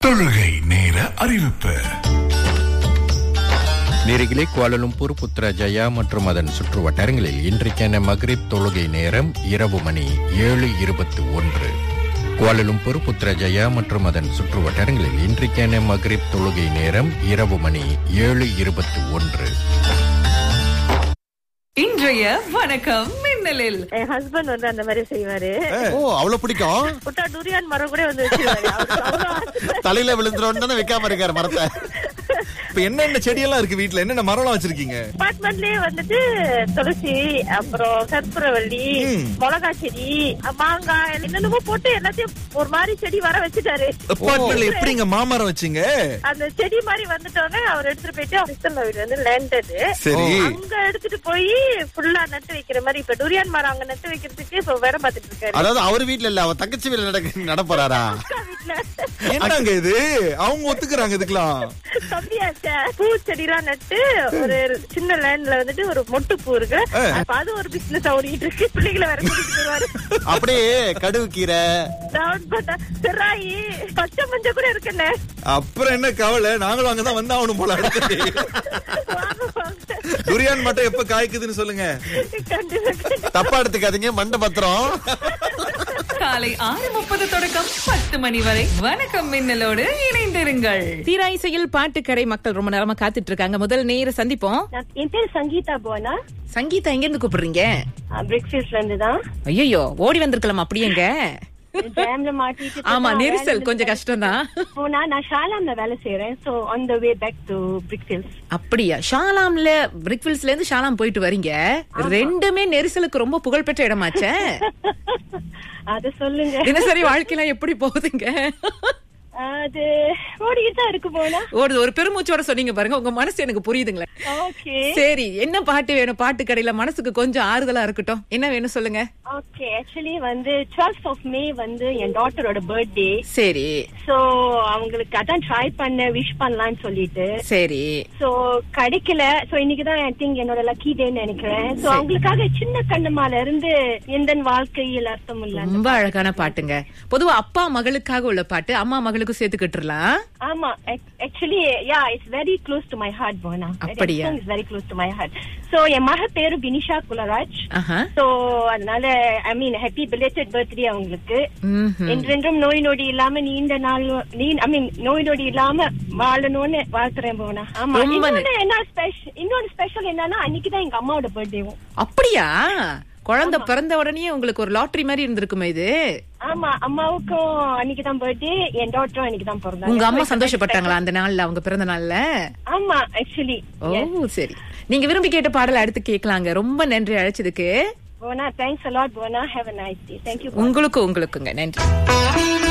தொழுகை நேர அறிவிப்பு நேரிகளே குவாலலும்பூர் புத்ரஜயா மற்றும் அதன் சுற்று வட்டாரங்களில் இன்றைக்கான மக்ரிப் தொழுகை நேரம் இரவு மணி ஏழு இருபத்தி ஒன்று குவாலலும்பூர் புத்ரஜயா மற்றும் அதன் சுற்று வட்டாரங்களில் இன்றைக்கான மக்ரிப் தொழுகை நேரம் இரவு மணி ஏழு இருபத்தி ஒன்று இன்றைய வணக்கம் மின்னலில் என் ஹஸ்பண்ட் வந்து அந்த மாதிரி செய்வாரு ஓ அவ்வளவு பிடிக்கும் புட்டா டூரியான் மரம் கூட வந்து வச்சிருவாரு அவருக்கு அவ்வளவு ஆசை. தலையில விழுந்துரும் தானே வைக்காம இருக்காரு மரத்தை இப்ப என்னென்ன செடியெல்லாம் இருக்கு வீட்ல என்னென்ன மரம்லாம் வச்சிருக்கீங்க அபார்ட்மெண்ட்லயே வந்துட்டு துளசி அப்புறம் கற்பூரவள்ளி மிளகா செடி மாங்காய் என்னென்னமோ போட்டு எல்லாத்தையும் ஒரு மாதிரி செடி வர வச்சுட்டாரு அப்பார்ட்மெண்ட்ல எப்படிங்க மாமரம் வச்சீங்க அந்த செடி மாதிரி வந்துட்டோன்னே அவர் எடுத்துட்டு போயிட்டு கிறிஸ்தன் வீடு வந்து லேண்டது சரி அங்க எடுத்துட்டு போய் ஃபுல்லா நட்டு வைக்கிற மாதிரி இப்ப டூரியான் மரம் அங்க நட்டு வைக்கிறதுக்கு இப்ப வேற பாத்துட்டு இருக்காரு அதாவது அவர் வீட்ல இல்ல அவ தங்கச்சி வீட்ல நடக்க நட போறாரா அக்கா வீட்டுல என்னங்க இது அவங்க ஒத்துக்குறாங்க இதுக்கெல்லாம் தம்பியாச்ச பூச்செடிலாம் நட்டு ஒரு சின்ன லேண்ட்ல வந்துட்டு ஒரு மொட்டு பூ இருக்கு அப்ப அது ஒரு பிசினஸ் ஓடிட்டு இருக்கு பிள்ளைகளை வேற கூட்டிட்டு வருவாரு அப்படியே கடுகு கீரை ரவுண்ட் பட்டா செராயி பச்சை மஞ்சள் கூட இருக்குண்ணே அப்புறம் என்ன கவலை நாங்களும் அங்கதான் வந்து ஆகணும் போல அடுத்து வாங்க, வாங்க. துரியான் மட்டும் எப்ப காய்க்குதுன்னு சொல்லுங்க கண்டிப்பா, கண்டிப்பா. தப்பா எடுத்துக்காதீங்க மண்டை பத்திரம் காலை ஆறு முப்பது தொடக்கம் பத்து மணி வரை வணக்கம் மின்னலோடு இணைந்திருங்கள் தீரா இசையில் பாட்டுக்கடை மக்கள் ரொம்ப நேரமா காத்துட்டு இருக்காங்க முதல் நேர சந்திப்போம் நான் என் பேர் சங்கீதா போனா சங்கீதா எங்க இருந்து கூப்பிடுறீங்க பிரிக்ஃபீல்ட்ல இருந்து தான் ஐயோ ஓடி வந்திருக்கலாம் அப்படியேங்க ஜாம்ல மாட்டிட்டு ஆமா தான் நெரிசல் வேலை கொஞ்சம் கஷ்டம் தான் போனா நான் ஷாலாம்ல வேலை செய்யறேன் so on the way back to Brickfields அப்படியா ஷாலாம்ல பிரிக்ஃபில்ஸ்ல இருந்து ஷாலாம் போயிட்டு வரீங்க ரெண்டுமே நெரிசலுக்கு ரொம்ப புகழ்பெற்ற இடமாச்சே அத சொல்லுங்க தினசரி வாழ்க்கையில எப்படி போகுதுங்க அது ஓடிக்கிட்டு தான் இருக்கு போனா ஒரு ஒரு பெருமூச்சோட சொன்னீங்க பாருங்க உங்க மனசு எனக்கு புரியுதுங்களே ஓகே சரி என்ன பாட்டு வேணும் பாட்டு கடையில மனசுக்கு கொஞ்சம் ஆறுதலா இருக்கட்டும் என்ன வேணும் சொல்லுங்க ஓகே ஆக்சுவலி வந்து டுவெல்த் ஆஃப் மே வந்து என் டாட்டரோட பர்த்டே சரி சோ அவங்களுக்கு அதான் ட்ரை பண்ண விஷ் பண்ணலாம்னு சொல்லிட்டு சரி சோ கிடைக்கல சோ இன்னைக்கு தான் ஐ திங்க் என்னோட லக்கி டேன்னு நினைக்கிறேன் சோ அவங்களுக்காக சின்ன கண்ணமால இருந்து எந்த வாழ்க்கையில் அர்த்தம் இல்ல ரொம்ப அழகான பாட்டுங்க பொதுவா அப்பா மகளுக்காக உள்ள பாட்டு அம்மா மகளுக்கும் சேர்த்துக்கிட்டுலாம் ஆமா actually ya it's very close to my heart Bona அப்படியா? It's very close to my heart so என் மக பேரு பினிஷா குலராஜ் ஆஹா சோ அதனால I mean happy belated birthday அவங்களுக்கு ம்ஹும். என்றென்றும் நோய் நொடி இல்லாம நீண்ட நாள் நீ ஐ மீன் நோய் நொடி இல்லாம வாழணும்னு வாழ்த்துறேன் போனா ஆமா ரொம்ப இன்னொன்னு என்ன ஸ்பெஷல் இன்னொன்னு ஸ்பெஷல் என்னன்னா அன்னைக்குதான் எங்க அம்மாவோட பர்த்டேவும் அப்படியா குழந்தை பிறந்த உடனே உங்களுக்கு ஒரு லாட்டரி மாதிரி இருந்திருக்குமே இது ஆமா அம்மாவுக்கும் அன்னைக்குதான் பர்த்டே என் டாக்டரும் அன்னைக்குதான் பிறந்தாங்க உங்க அம்மா So, it's சந்தோஷப்பட்டாங்களா அந்த நாள்ல அவங்க பிறந்த நாள்ல ஆமா ஆக்சுவலி ஓ சரி நீங்க விரும்பி கேட்ட பாடலை அடுத்து கேட்கலாங்க ரொம்ப நன்றி அழைச்சதுக்கு போனா தேங்க்ஸ் அலாட் போனா have a nice day thank you உங்களுக்கு உங்களுக்குங்க நன்றி